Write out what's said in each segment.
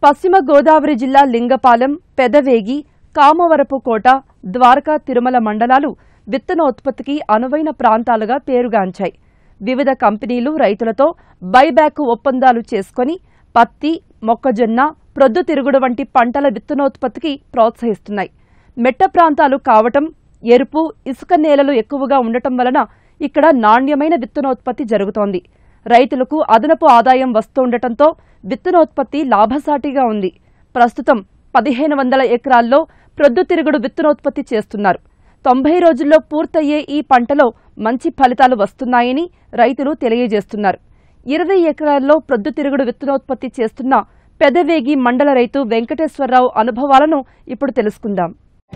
పశ్చిమ గోదావరి జిల్లా లింగపాలెం పెదవేగి కామవరపు కోట ద్వారకా తిరుమల మండలాలు విత్తనోత్పత్తికి అనువైన ప్రాంతాలుగా పేరుగాంచాయి వివిధ కంపెనీలు రైతులతో బైబ్యాక్ ఒప్పందాలు చేసుకుని పత్తి మొక్కజొన్న ప్రొద్దుతిరుగుడు వంటి పంటల విత్తనోత్పత్తికి ప్రోత్సహిస్తున్నాయి మెట్ట ప్రాంతాలు కావటం ఎరుపు ఇసుక నేలలు ఎక్కువగా ఉండటం వలన ఇక్కడ నాణ్యమైన విత్తనోత్పత్తి జరుగుతోంది రైతులకు అదనపు ఆదాయం వస్తుండటంతో విత్తనోత్పత్తి లాభసాటిగా ఉంది ప్రస్తుతం పదిహేను వందల ఎకరాల్లో ప్రొద్దుతిరుగుడు విత్తనోత్పత్తి చేస్తున్నారు తొంభై రోజుల్లో పూర్తయ్యే ఈ పంటలో మంచి ఫలితాలు వస్తున్నాయని రైతులు తెలియజేస్తున్నారు ఇరవై ఎకరాల్లో ప్రొద్దుతిరుగుడు విత్తనోత్పత్తి చేస్తున్న పెదవేగి మండల రైతు వెంకటేశ్వరరావు అనుభవాలను ఇప్పుడు తెలుసుకుందాం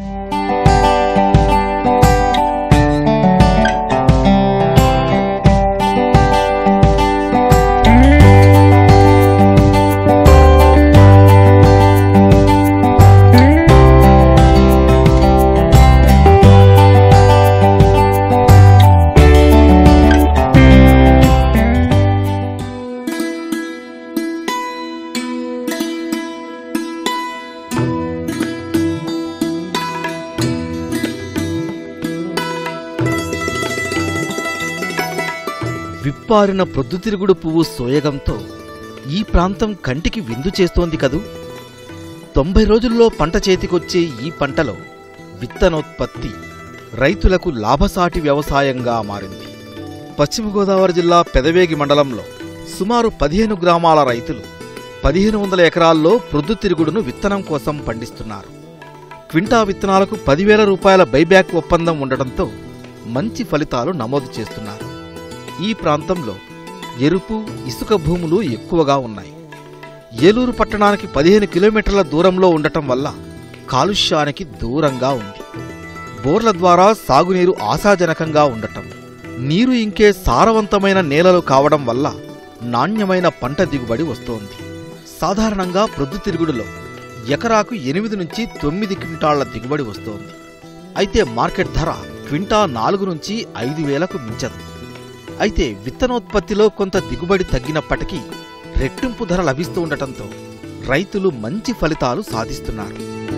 విప్పారిన ప్రొద్దుతిరుగుడు పువ్వు సోయగంతో ఈ ప్రాంతం కంటికి విందు చేస్తోంది కదూ తొంభై రోజుల్లో పంట చేతికొచ్చే ఈ పంటలో విత్తనోత్పత్తి రైతులకు లాభసాటి వ్యవసాయంగా మారింది పశ్చిమ గోదావరి జిల్లా పెదవేగి మండలంలో సుమారు పదిహేను గ్రామాల రైతులు పదిహేను వందల ఎకరాల్లో ప్రొద్దుతిరుగుడును విత్తనం కోసం పండిస్తున్నారు క్వింటా విత్తనాలకు పదివేల రూపాయల బైబ్యాక్ ఒప్పందం ఉండటంతో మంచి ఫలితాలు నమోదు చేస్తున్నారు ఈ ప్రాంతంలో ఎరుపు ఇసుక భూములు ఎక్కువగా ఉన్నాయి ఏలూరు పట్టణానికి పదిహేను కిలోమీటర్ల దూరంలో ఉండటం వల్ల కాలుష్యానికి దూరంగా ఉంది బోర్ల ద్వారా సాగునీరు ఆశాజనకంగా ఉండటం నీరు ఇంకే సారవంతమైన నేలలు కావడం వల్ల నాణ్యమైన పంట దిగుబడి వస్తోంది సాధారణంగా ప్రొద్దుతిరుగుడులో ఎకరాకు ఎనిమిది నుంచి తొమ్మిది క్వింటాళ్ల దిగుబడి వస్తోంది అయితే మార్కెట్ ధర క్వింటా నాలుగు నుంచి ఐదు వేలకు మించదు అయితే విత్తనోత్పత్తిలో కొంత దిగుబడి తగ్గినప్పటికీ రెట్టింపు ధర లభిస్తూ ఉండటంతో రైతులు మంచి ఫలితాలు సాధిస్తున్నారు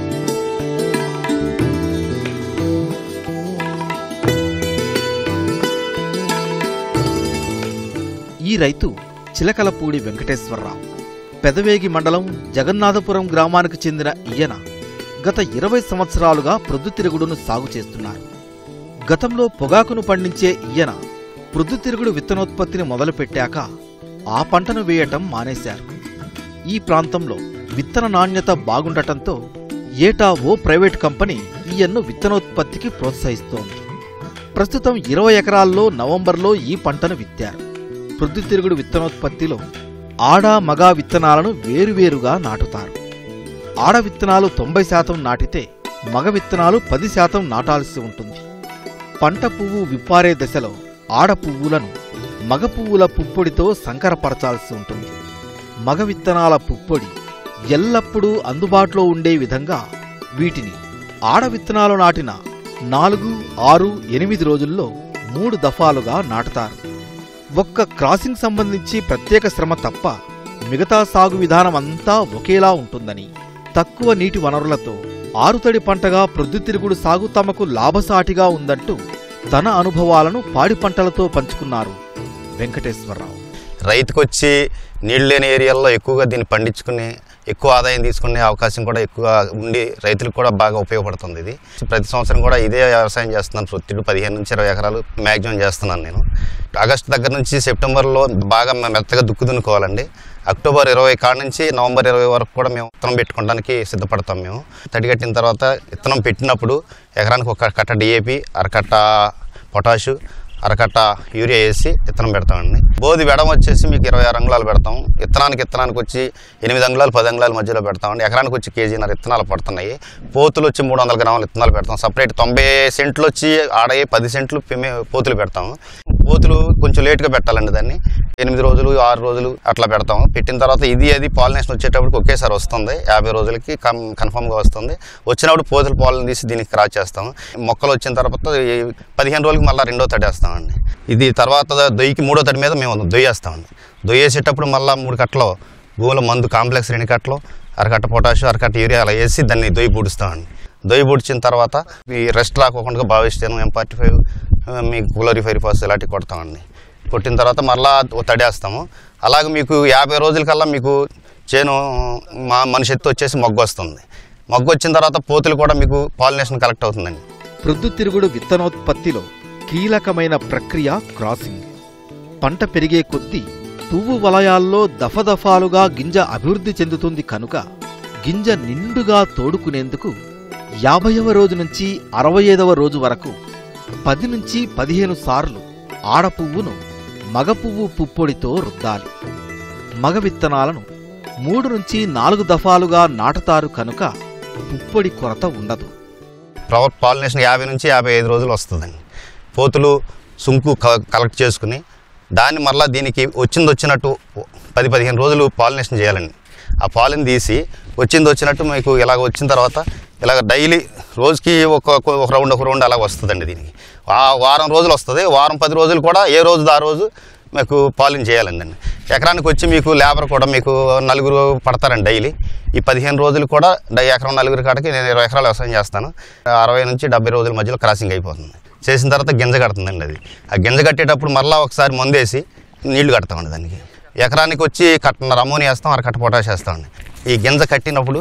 ఈ రైతు చిలకలపూడి వెంకటేశ్వరరావు పెదవేగి మండలం జగన్నాథపురం గ్రామానికి చెందిన ఈయన గత ఇరవై సంవత్సరాలుగా ప్రొద్దుతిరుగుడును సాగు చేస్తున్నారు గతంలో పొగాకును పండించే ఈయన ప్రొద్దుతిరుగుడు విత్తనోత్పత్తిని మొదలుపెట్టాక ఆ పంటను వేయటం మానేశారు ఈ ప్రాంతంలో విత్తన నాణ్యత బాగుండటంతో ఏటా ఓ ప్రైవేట్ కంపెనీ ఈయన్ను విత్తనోత్పత్తికి ప్రోత్సహిస్తోంది ప్రస్తుతం ఇరవై ఎకరాల్లో నవంబర్లో ఈ పంటను విత్తారు ప్రొద్దుతిరుగుడు విత్తనోత్పత్తిలో ఆడ మగ విత్తనాలను వేరువేరుగా నాటుతారు ఆడ విత్తనాలు తొంభై శాతం నాటితే మగ విత్తనాలు పది శాతం నాటాల్సి ఉంటుంది పంట పువ్వు విప్పారే దశలో ఆడ పువ్వులను మగ పువ్వుల పుప్పొడితో సంకరపరచాల్సి ఉంటుంది మగ విత్తనాల పుప్పొడి ఎల్లప్పుడూ అందుబాటులో ఉండే విధంగా వీటిని ఆడ విత్తనాలు నాటిన నాలుగు ఆరు ఎనిమిది రోజుల్లో మూడు దఫాలుగా నాటుతారు ఒక్క క్రాసింగ్ సంబంధించి ప్రత్యేక శ్రమ తప్ప మిగతా సాగు విధానం అంతా ఒకేలా ఉంటుందని తక్కువ నీటి వనరులతో ఆరుతడి పంటగా ప్రొద్దుతిరుగుడు సాగు తమకు లాభసాటిగా ఉందంటూ తన అనుభవాలను పాడి పంటలతో పంచుకున్నారు వెంకటేశ్వరరావు రైతుకు వచ్చి నీళ్ళు లేని ఏరియాల్లో ఎక్కువగా దీన్ని పండించుకుని ఎక్కువ ఆదాయం తీసుకునే అవకాశం కూడా ఎక్కువ ఉండి రైతులకు కూడా బాగా ఉపయోగపడుతుంది ఇది ప్రతి సంవత్సరం కూడా ఇదే వ్యవసాయం చేస్తున్నాను ప్రొత్తిడు పదిహేను నుంచి ఇరవై ఎకరాలు మ్యాక్సిమం చేస్తున్నాను నేను ఆగస్టు దగ్గర నుంచి సెప్టెంబర్లో బాగా మెత్తగా దుక్కు దున్నుకోవాలండి అక్టోబర్ ఇరవై కాడ నుంచి నవంబర్ ఇరవై వరకు కూడా మేము విత్తనం పెట్టుకోవడానికి సిద్ధపడతాం మేము తడి కట్టిన తర్వాత విత్తనం పెట్టినప్పుడు ఎకరానికి ఒక కట్ట డిఏపి అరకట్ట పొటాషు అరకట్ట యూరియా వేసి విత్తనం పెడతామండి బోధి వెడం వచ్చేసి మీకు ఇరవై ఆరు అంగుళాలు పెడతాం విత్తనానికి విత్తనానికి వచ్చి ఎనిమిది అంగుళాలు పది అంగుళాల మధ్యలో పెడతామండి ఎకరానికి వచ్చి కేజీన్నర విత్తనాలు పడుతున్నాయి పోతులు వచ్చి మూడు వందల గ్రాముల విత్తనాలు పెడతాం సపరేట్ తొంభై సెంట్లు వచ్చి ఆడయ్యి పది సెంట్లు పిమే పోతులు పెడతాం పోతులు కొంచెం లేట్గా పెట్టాలండి దాన్ని ఎనిమిది రోజులు ఆరు రోజులు అట్లా పెడతాం పెట్టిన తర్వాత ఇది అది పాలినేషన్ వచ్చేటప్పటికి ఒకేసారి వస్తుంది యాభై రోజులకి కన్ కన్ఫామ్గా వస్తుంది వచ్చినప్పుడు పోతుల పాలను తీసి దీనికి క్రాస్ చేస్తాం మొక్కలు వచ్చిన తర్వాత ఈ పదిహేను రోజులకి మళ్ళీ రెండో తడి వేస్తామండి ఇది తర్వాత దొయ్యికి మూడో తడి మీద మేము దొయ్యేస్తామండి దొయ్యేసేటప్పుడు మళ్ళీ మూడు కట్టలు భూమిలో మందు కాంప్లెక్స్ రెండు కట్టలు అరకట్ట పొటాషు అరకట్ట యూరియా అలా వేసి దాన్ని దొయ్యి పూడుస్తామండి దొయ్యి పూడ్చిన తర్వాత ఈ రెస్ట్ రాకోకుండా భావిస్తాను ఎం ఫార్టీ ఫైవ్ మీకు క్లోరిఫైర్ పాస్ ఇలాంటివి కొడతామండి కొట్టిన తర్వాత మరలా ఓ తడేస్తాము అలాగే మీకు యాభై రోజుల కల్లా మీకు చేను మా మనిషి ఎత్తు వచ్చేసి మొగ్గు వస్తుంది మొగ్గు వచ్చిన తర్వాత పోతులు కూడా మీకు పాలినేషన్ కలెక్ట్ అవుతుందండి ప్రొద్దుతిరుగుడు విత్తనోత్పత్తిలో కీలకమైన ప్రక్రియ క్రాసింగ్ పంట పెరిగే కొద్దీ పువ్వు వలయాల్లో దఫదఫాలుగా గింజ అభివృద్ధి చెందుతుంది కనుక గింజ నిండుగా తోడుకునేందుకు యాభైవ రోజు నుంచి అరవై ఐదవ రోజు వరకు పది నుంచి పదిహేను సార్లు ఆడ పువ్వును మగ పువ్వు పుప్పొడితో రుద్దాలి మగ విత్తనాలను మూడు నుంచి నాలుగు దఫాలుగా నాటుతారు కనుక పుప్పొడి కొరత ఉండదు ఫ్లవర్ పాలినేషన్ యాభై నుంచి యాభై ఐదు రోజులు వస్తుందండి పోతులు సుంకు క- కలెక్ట్ చేసుకుని దాన్ని మరలా దీనికి వచ్చింది వచ్చినట్టు పది పదిహేను రోజులు పాలినేషన్ చేయాలండి ఆ పాలిని తీసి వచ్చింది వచ్చినట్టు మీకు ఇలాగ వచ్చిన తర్వాత ఇలాగ డైలీ రోజుకి ఒక ఒక రౌండ్ ఒక రౌండ్ అలా వస్తుందండి దీనికి ఆ వారం రోజులు వస్తుంది వారం పది రోజులు కూడా ఏ రోజు ఆ రోజు మీకు పాలిన్ చేయాలండి ఎకరానికి వచ్చి మీకు లేబర్ కూడా మీకు నలుగురు పడతారండి డైలీ ఈ పదిహేను రోజులు కూడా డై ఎకరం నలుగురు కాడికి నేను ఇరవై ఎకరాలు వ్యవసాయం చేస్తాను అరవై నుంచి డెబ్బై రోజుల మధ్యలో క్రాసింగ్ అయిపోతుంది చేసిన తర్వాత గింజ కడుతుందండి అది ఆ గింజ కట్టేటప్పుడు మరలా ఒకసారి మందేసి నీళ్లు కడతామండి దానికి ఎకరానికి వచ్చి కట్టన్నర అమోనియా వేస్తాం అరకట్ట పొటాష్ వేస్తామండి ఈ గింజ కట్టినప్పుడు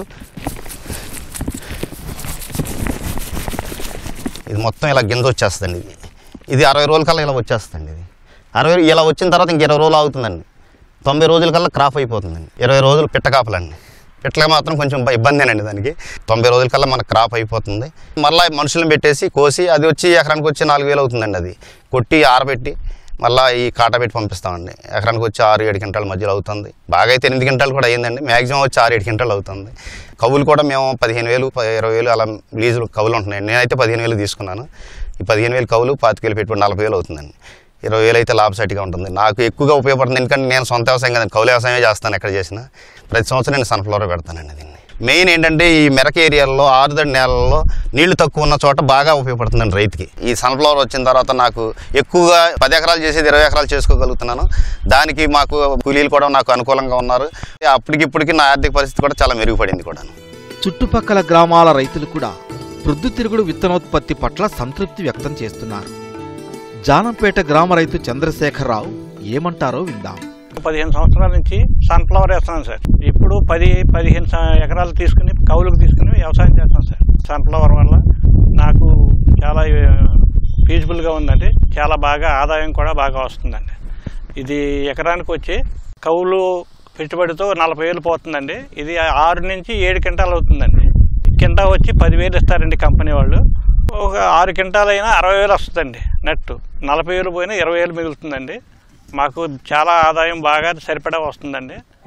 ఇది మొత్తం ఇలా గింజ వచ్చేస్తుందండి ఇది ఇది అరవై రోజుల కల్లా ఇలా వచ్చేస్తుందండి ఇది అరవై ఇలా వచ్చిన తర్వాత ఇంక ఇరవై రోజులు అవుతుందండి తొంభై రోజుల కల్లా క్రాప్ అయిపోతుందండి ఇరవై రోజులు పిట్ట కాపలండి పిట్టలకి మాత్రం కొంచెం బ- ఇబ్బందేనండి దానికి తొంభై రోజుల కల్లా మనకు క్రాప్ అయిపోతుంది మళ్ళీ మనుషులను పెట్టేసి కోసి అది వచ్చి ఎకరానికి వచ్చి నాలుగు వేలు అవుతుందండి అది కొట్టి ఆరబెట్టి మళ్ళీ ఈ కాట పెట్టి పంపిస్తామండి ఎకరానికి వచ్చి ఆరు ఏడు గంటల మధ్యలో అవుతుంది బాగా అయితే ఎనిమిది గంటలు కూడా అయ్యిందండి మ్యాక్సిమం వచ్చి ఆరు ఏడు గంటలు అవుతుంది కవులు కూడా మేము పదిహేను వేలు ప- ఇరవై వేలు అలా లీజులు కవులు ఉంటున్నాయి నేనైతే పదిహేను వేలు తీసుకున్నాను ఈ పదిహేను వేలు కవులు పాతిక వేలు పెట్టుబడి నలభై వేలు అవుతుందండి ఇరవై వేలు అయితే లాభసాటిగా ఉంటుంది నాకు ఎక్కువగా ఉపయోగపడుతుంది ఎందుకంటే నేను సొంత వ్యవసాయం కదండి కౌలు వ్యవసాయమే చేస్తాను ఎక్కడ చేసినా ప్రతి సంవత్సరం నేను సన్ఫ్లవర్ పెడతానండి దీన్ని మెయిన్ ఏంటంటే ఈ మెరక ఏరియాల్లో ఆరుదడి నేలల్లో నీళ్లు తక్కువ ఉన్న చోట బాగా ఉపయోగపడుతుందండి రైతుకి ఈ సన్ఫ్లవర్ వచ్చిన తర్వాత నాకు ఎక్కువగా పది ఎకరాలు చేసేది ఇరవై ఎకరాలు చేసుకోగలుగుతున్నాను దానికి మాకు కూలీలు కూడా నాకు అనుకూలంగా ఉన్నారు అప్పటికిప్పటికి నా ఆర్థిక పరిస్థితి కూడా చాలా మెరుగుపడింది కూడా చుట్టుపక్కల గ్రామాల రైతులు కూడా ప్రొద్దుతిరుగుడు విత్తనోత్పత్తి పట్ల సంతృప్తి వ్యక్తం చేస్తున్నారు జానంపేట గ్రామ రైతు చంద్రశేఖరరావు ఏమంటారో విందాం పదిహేను సంవత్సరాల నుంచి సన్ఫ్లవర్ వేస్తున్నాను సార్ ఇప్పుడు పది పదిహేను స- ఎకరాలు తీసుకుని కౌలుకు తీసుకుని వ్యవసాయం చేస్తాను సార్ సన్ఫ్లవర్ వల్ల నాకు చాలా ఫీజిబుల్గా ఉందండి చాలా బాగా ఆదాయం కూడా బాగా వస్తుందండి ఇది ఎకరానికి వచ్చి కౌలు పెట్టుబడితో నలభై వేలు పోతుందండి ఇది ఆరు నుంచి ఏడు క్వింటాలు అవుతుందండి కింద వచ్చి పదివేలు ఇస్తారండి కంపెనీ వాళ్ళు ఒక ఆరు క్వింటాలు అయినా అరవై వేలు వస్తుందండి నెట్ నలభై వేలు పోయినా ఇరవై వేలు మిగులుతుందండి మాకు చాలా ఆదాయం బాగా సరిపడా వస్తుందండి